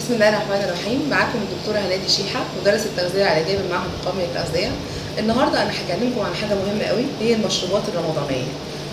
بسم الله الرحمن الرحيم معاكم الدكتورة هنادي شيحة مدرس التغذية العلاجية بالمعهد القومي للتغذية النهاردة أنا هكلمكم عن حاجة مهمة قوي هي المشروبات الرمضانية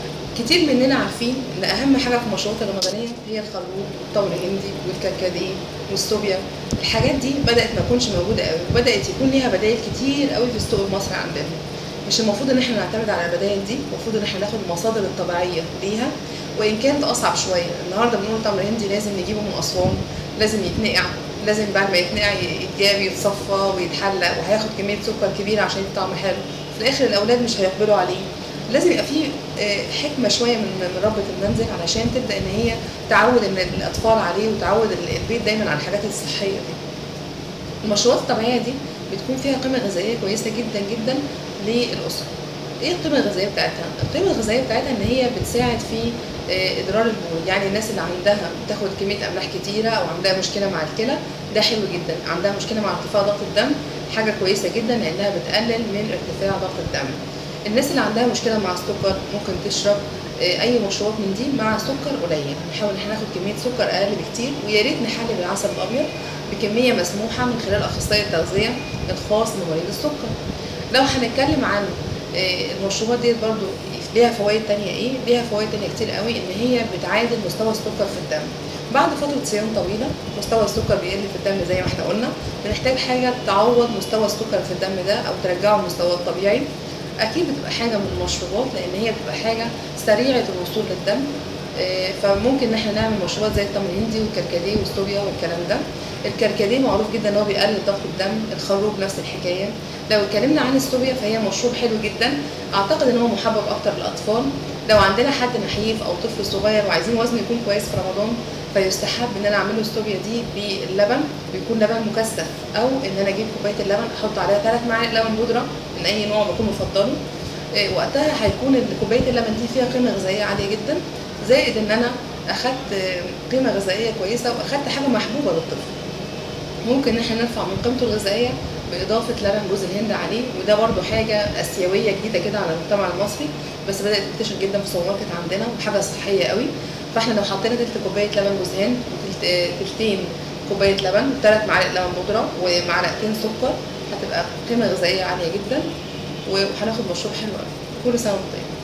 كتير مننا عارفين ان اهم حاجه في المشروبات الرمضانيه هي الخروب والتمر الهندي والكركديه والستوبيا الحاجات دي بدات ما تكونش موجوده قوي وبدات يكون ليها بدائل كتير قوي في السوق المصري عندنا مش المفروض ان احنا نعتمد على البدائل دي المفروض ان احنا ناخد المصادر الطبيعيه ليها وان كانت اصعب شويه النهارده بنقول تمر هندي لازم نجيبه من اسوان لازم يتنقع لازم بعد ما يتنقع يتجاب يتصفى ويتحلق وهياخد كميه سكر كبيره عشان يبقى طعمه حلو في الاخر الاولاد مش هيقبلوا عليه لازم يبقى في حكمه شويه من من ربة المنزل علشان تبدا ان هي تعود ان الاطفال عليه وتعود البيت دايما على الحاجات الصحيه دي. المشروبات الطبيعيه دي بتكون فيها قيمه غذائيه كويسه جدا جدا للاسره. ايه القيمه الغذائيه بتاعتها؟ القيمه الغذائيه بتاعتها ان هي بتساعد في ادرار البول، يعني الناس اللي عندها بتاخد كميه املاح كتيره او عندها مشكله مع الكلى ده حلو جدا، عندها مشكله مع ارتفاع ضغط الدم حاجه كويسه جدا لانها بتقلل من ارتفاع ضغط الدم. الناس اللي عندها مشكله مع السكر ممكن تشرب اي مشروبات من دي مع سكر قليل نحاول ان احنا ناخد كميه سكر اقل بكتير ويا ريت نحلي بالعسل الابيض بكميه مسموحه من خلال اخصائي التغذيه الخاص بمريض السكر لو هنتكلم عن المشروبات ديت برضو ليها فوائد تانية ايه ليها فوائد تانية كتير قوي ان هي بتعادل مستوى السكر في الدم بعد فترة صيام طويلة مستوى السكر بيقل في الدم زي ما احنا قلنا بنحتاج حاجة تعوض مستوى السكر في الدم ده او ترجعه لمستواه الطبيعي اكيد بتبقى حاجه من المشروبات لان هي بتبقى حاجه سريعه الوصول للدم فممكن ان احنا نعمل مشروبات زي التمر الهندي والكركديه والستوبيا والكلام ده الكركديه معروف جدا ان هو بيقلل ضغط الدم الخروب نفس الحكايه لو اتكلمنا عن الستوبيا فهي مشروب حلو جدا اعتقد ان هو محبب اكتر للاطفال لو عندنا حد نحيف او طفل صغير وعايزين وزنه يكون كويس في رمضان فيستحب ان انا اعمل له ستوبيا دي باللبن بيكون لبن مكثف او ان انا اجيب كوبايه اللبن احط عليها ثلاث معالق لبن بودره من اي نوع بكون مفضله وقتها هيكون كوبايه اللبن دي فيها قيمه غذائيه عاليه جدا زائد ان انا اخدت قيمه غذائيه كويسه واخدت حاجه محبوبه للطفل ممكن ان احنا نرفع من قيمته الغذائيه باضافه لبن جوز الهند عليه وده برده حاجه اسيويه جديده كده على المجتمع المصري بس بدات تنتشر جدا في السوبر ماركت عندنا وحاجه صحيه قوي فاحنا لو حطينا تلت كوبايه لبن جوز هند وتلتين كوبايه لبن وثلاث معالق لبن بودره ومعلقتين سكر هتبقى قيمه غذائيه عاليه جدا وهناخد مشروب حلو قوي كل سنه وانتم طيب